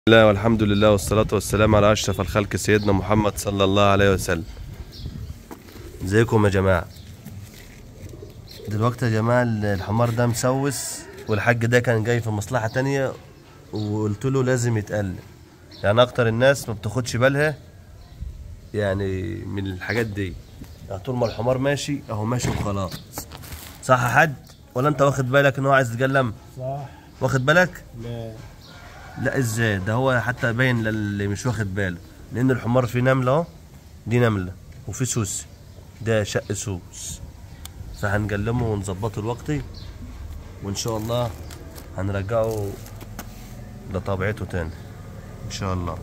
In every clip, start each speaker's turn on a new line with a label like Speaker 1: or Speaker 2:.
Speaker 1: الله والحمد لله والصلاة والسلام على أشرف الخلق سيدنا محمد صلى الله عليه وسلم ازيكم يا جماعة دلوقتي يا جماعة الحمار ده مسوس والحاج ده كان جاي في مصلحة تانية وقلت له لازم يتقلب يعني أكتر الناس ما بتاخدش بالها يعني من الحاجات دي يعني طول ما الحمار ماشي أهو ماشي وخلاص صح يا حد ولا أنت واخد بالك إن هو عايز يتكلم
Speaker 2: صح
Speaker 1: واخد بالك؟
Speaker 2: لا
Speaker 1: لا ازاي ده هو حتى باين للي مش واخد باله لان الحمار فيه نمله اهو دي نمله وفي سوس ده شق سوس فهنجلمه ونظبطه الوقت وان شاء الله هنرجعه لطبيعته تاني ان شاء الله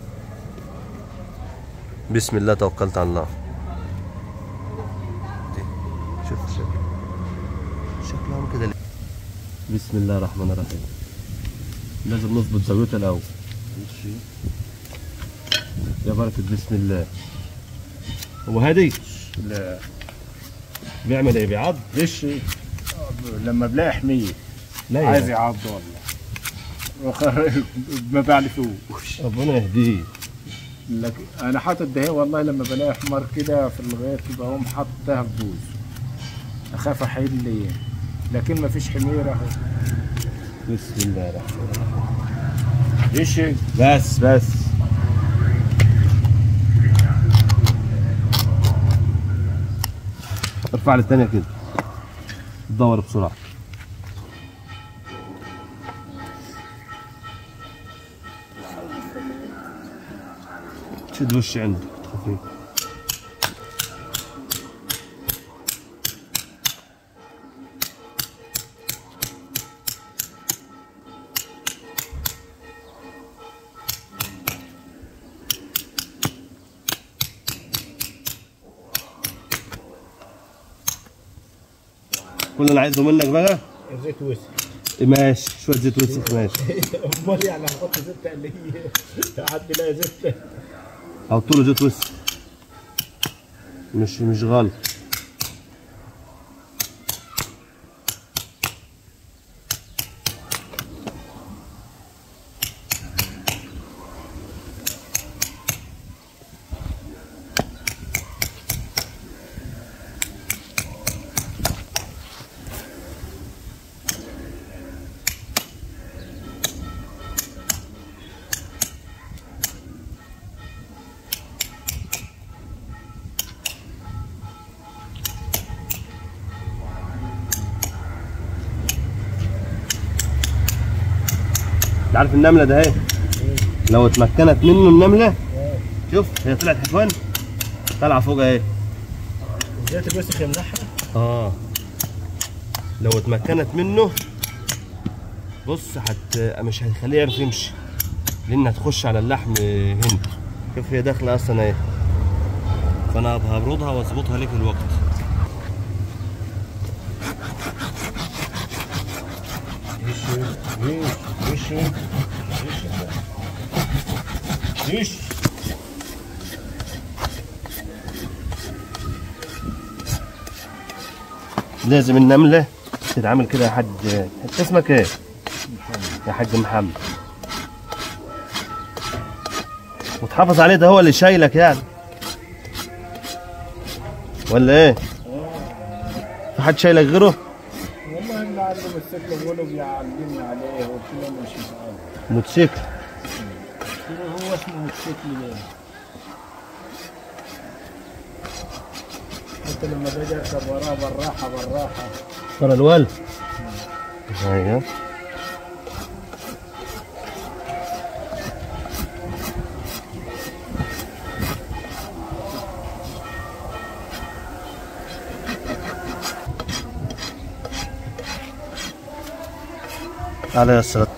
Speaker 1: بسم الله توكلت على الله دي. شوف شكله شكله عامل كده ليه بسم الله الرحمن الرحيم لازم نظبط زاويته الاول يا بركة بسم الله هو هادي
Speaker 2: لا
Speaker 1: بيعمل ايه بيعض
Speaker 2: ليش لما بلاقي حمية
Speaker 1: لا يا
Speaker 2: عايز يعض والله وخر- ما بعرفوش
Speaker 1: ربنا يهديه
Speaker 2: لك انا حاطط ده والله لما بلاقي حمار كده في الغيط بقوم حاططها في بوز اخاف احيل لي لكن ما فيش حمير اهو
Speaker 1: بسم الله الرحمن الرحيم
Speaker 2: ليش
Speaker 1: بس بس ارفع لي الثانية كده دور بسرعة شد وشي عندك خفيف كل اللي عايزه منك بقى
Speaker 2: زيت وسخ
Speaker 1: ماشي شوية زيت وسخ ماشي
Speaker 2: امال يعني هحط زيت تقليه حد لا زيت
Speaker 1: حط له زيت وسخ مش مش غلط انت عارف النملة ده اهي لو اتمكنت منه النملة شوف هي طلعت حفوان طالعة فوق اهي
Speaker 2: زيت الوسخ يمنعها
Speaker 1: اه لو اتمكنت منه بص حت مش هتخليه يعرف يمشي لان هتخش على اللحم هنا شوف هي داخله اصلا اهي فانا هبردها واظبطها لك الوقت
Speaker 2: ليش ليش ليش
Speaker 1: لازم النمله تتعامل كده يا حاج انت اسمك ايه يا حاج محمد وتحافظ عليه ده هو اللي شايلك يعني ولا ايه في حد شايلك غيره
Speaker 2: والله اللي عنده موتوسيكل بقوله بيعلمني عليه قلت له مش عارف
Speaker 1: موتوسيكل
Speaker 2: قلت له هو اسمه موتوسيكل ليه؟ حتى لما باجي اركب وراه بالراحه بالراحه
Speaker 1: ترى الوالد ايوه عليه الصلاة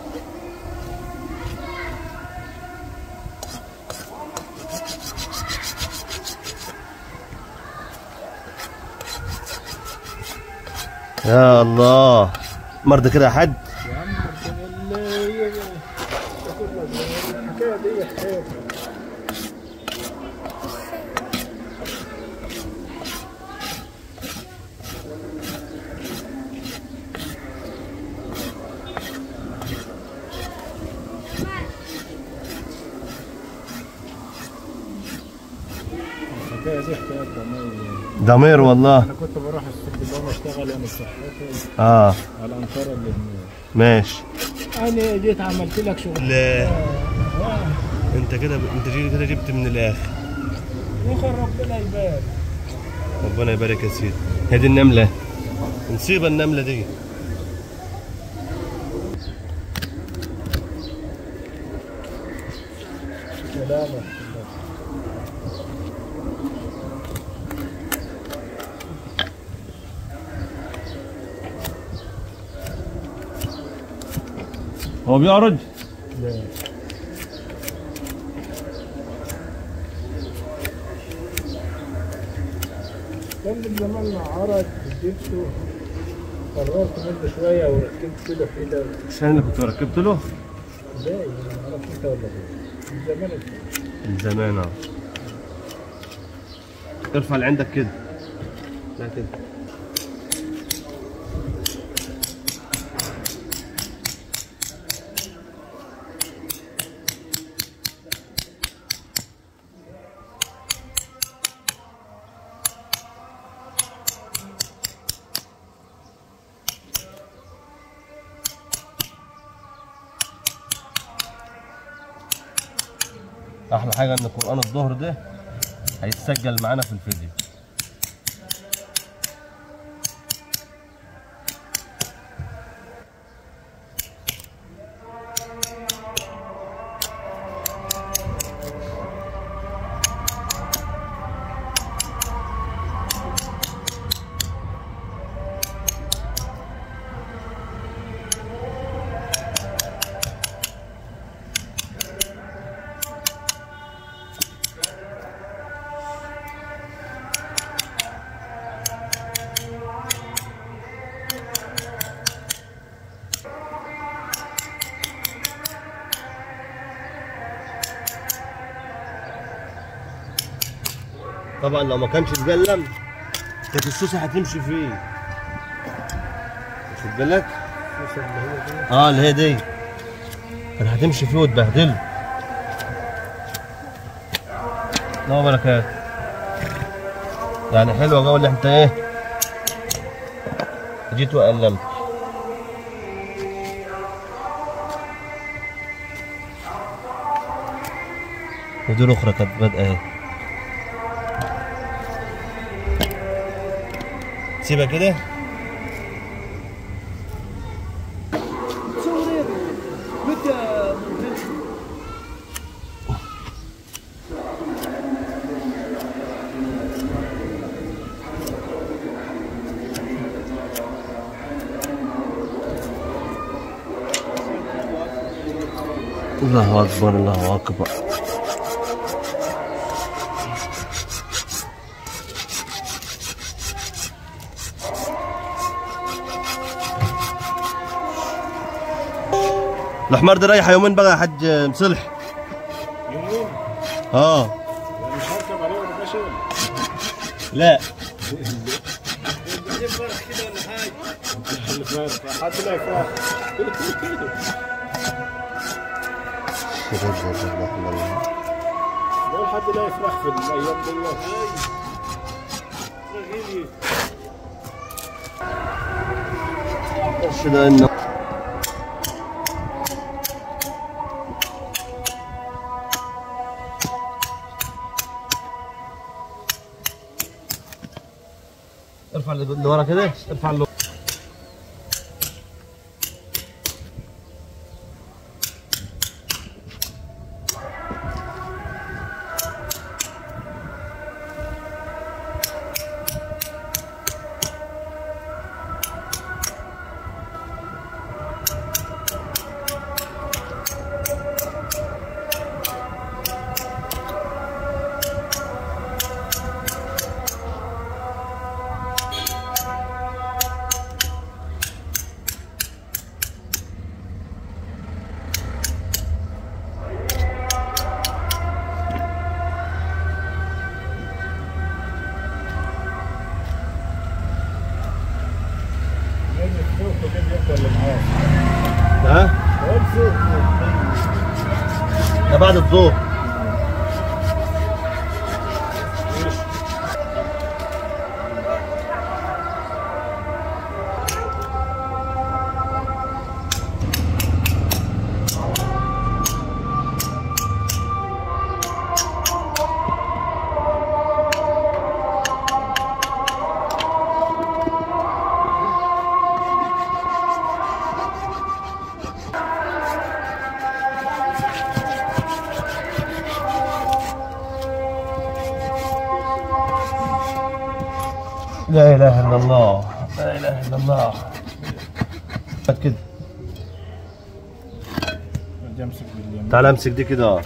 Speaker 1: يا الله مرضى كده يا حد
Speaker 2: يا عم اللي الحكايه دي خير الحكايه دي حكايه ضمير
Speaker 1: ضمير والله
Speaker 2: انا كنت بروح السجلان اشتغل انا صحتي
Speaker 1: اه
Speaker 2: على انطره اللبنان
Speaker 1: ماشي
Speaker 2: انا جيت عملت لك شغل
Speaker 1: لا
Speaker 2: آه.
Speaker 1: انت كده انت جي- كده جبت من الاخر
Speaker 2: يخر ربنا يبارك
Speaker 1: ربنا يبارك يا سيدي هذه النمله نصيبه النمله دي
Speaker 2: سلامة
Speaker 1: هو بيعرج
Speaker 2: لا كان من زمان عرض جبته قررت منه شوية وركبت له حيلة
Speaker 1: عشان اللي كنت ركبت له
Speaker 2: ازاي ما اعرفش انت ولا غير من زمان
Speaker 1: من زمان اه ارفع اللي عندك كده لا كده احلى حاجه ان قران الظهر ده هيتسجل معانا في الفيديو طبعا لو ما كانش اتجلم كانت السوسه هتمشي فيه واخد بالك
Speaker 2: الفلوس اللي هي دي
Speaker 1: اه اللي هي دي كانت هتمشي فيه وتبهدله لا بركات يعني حلوه جو اللي انت ايه جيت وقلمت ودي الاخرى كانت بادئه اهي سيبها كده الله اكبر الله اكبر الحمار ده رايح يومين بقى يا حاج مصلح
Speaker 2: يومين
Speaker 1: اه
Speaker 2: يعني مش هركب عليه ولا ماشي
Speaker 1: لا
Speaker 2: اللي فات حد لا يفرح بقول حد لا يفرح في الايام دي
Speaker 1: وش ده انه ارفع اللي ورا كده ارفع اللي
Speaker 2: نجم فوق وجيب ياكل اللي معاه
Speaker 1: ها
Speaker 2: بقول فوق
Speaker 1: ده بعد الظهر
Speaker 2: ماشي
Speaker 1: لا اله الا الله لا اله الا الله كده
Speaker 2: بدي امسك باليمين
Speaker 1: تعال امسك دي كده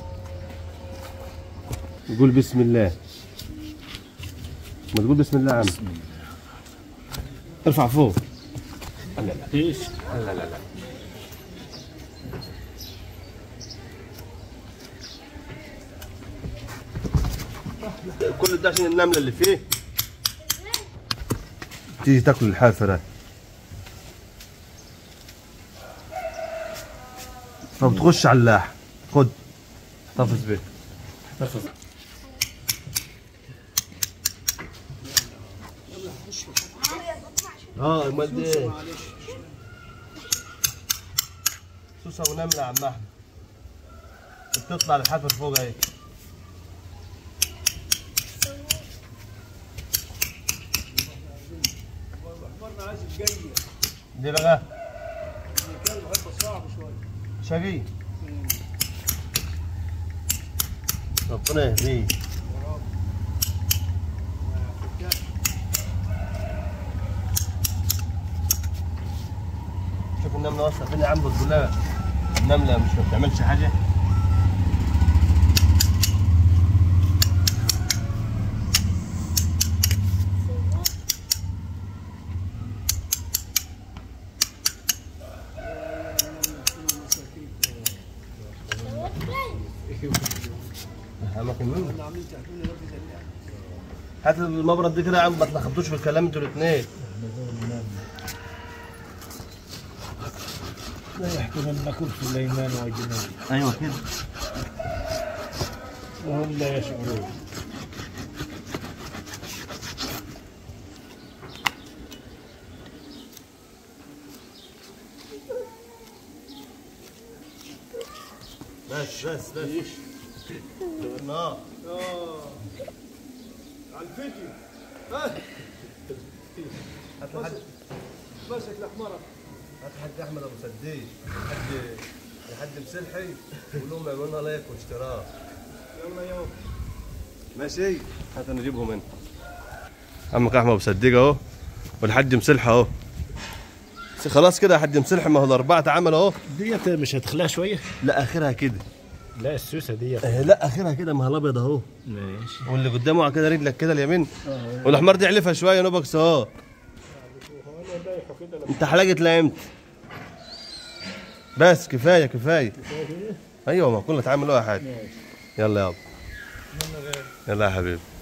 Speaker 1: قول بسم الله ما تقول بسم الله يا عم
Speaker 2: بسم الله
Speaker 1: ارفع فوق
Speaker 2: لا لا ايش
Speaker 1: لا لا لا كل ده عشان النملة اللي فيه تيجي تاكل الحافة ده طب تخش على اللحم خد احتفظ بيه
Speaker 2: احتفظ
Speaker 1: اه امال دي ايه سوسه ونمله يا عم احمد بتطلع للحافر فوق اهي دي بقى شقي ربنا يهديه شوف النملة واصلة فين يا عم بتقول لها النملة مش ما بتعملش حاجة أماكن منه هات المبرد دي كده يا عم ما تلخبطوش في الكلام انتوا الاثنين
Speaker 2: لا يحكمنكم سليمان وجنوده
Speaker 1: ايوه كده
Speaker 2: وهم لا يشعرون
Speaker 1: بس بس بس النار
Speaker 3: على الفيديو
Speaker 1: هات لحد
Speaker 3: ماسك الحمارة
Speaker 1: هات لحد احمد ابو سديد لحد لحد مسلحي قول لهم يعملوا لنا لايك واشتراك
Speaker 3: يلا يوم
Speaker 1: ماشي هات نجيبهم انت عمك احمد ابو صديق اهو والحاج مسلحه اهو خلاص كده يا حاج مسلحه ما هو الاربعه اتعمل اهو
Speaker 2: ديت مش هتخليها شويه
Speaker 1: لا اخرها كده
Speaker 2: لا السوسه ديت
Speaker 1: آه، لا اخرها كده ما هو الابيض اهو
Speaker 2: ماشي
Speaker 1: واللي قدامه على كده رجلك كده اليمين والاحمر دي علفها شويه نوبكس اهو انت حلقه لا امتى بس كفايه كفايه ايوه ما كنا نتعامل ولا حاجه يلا يابا يلا يا حبيبي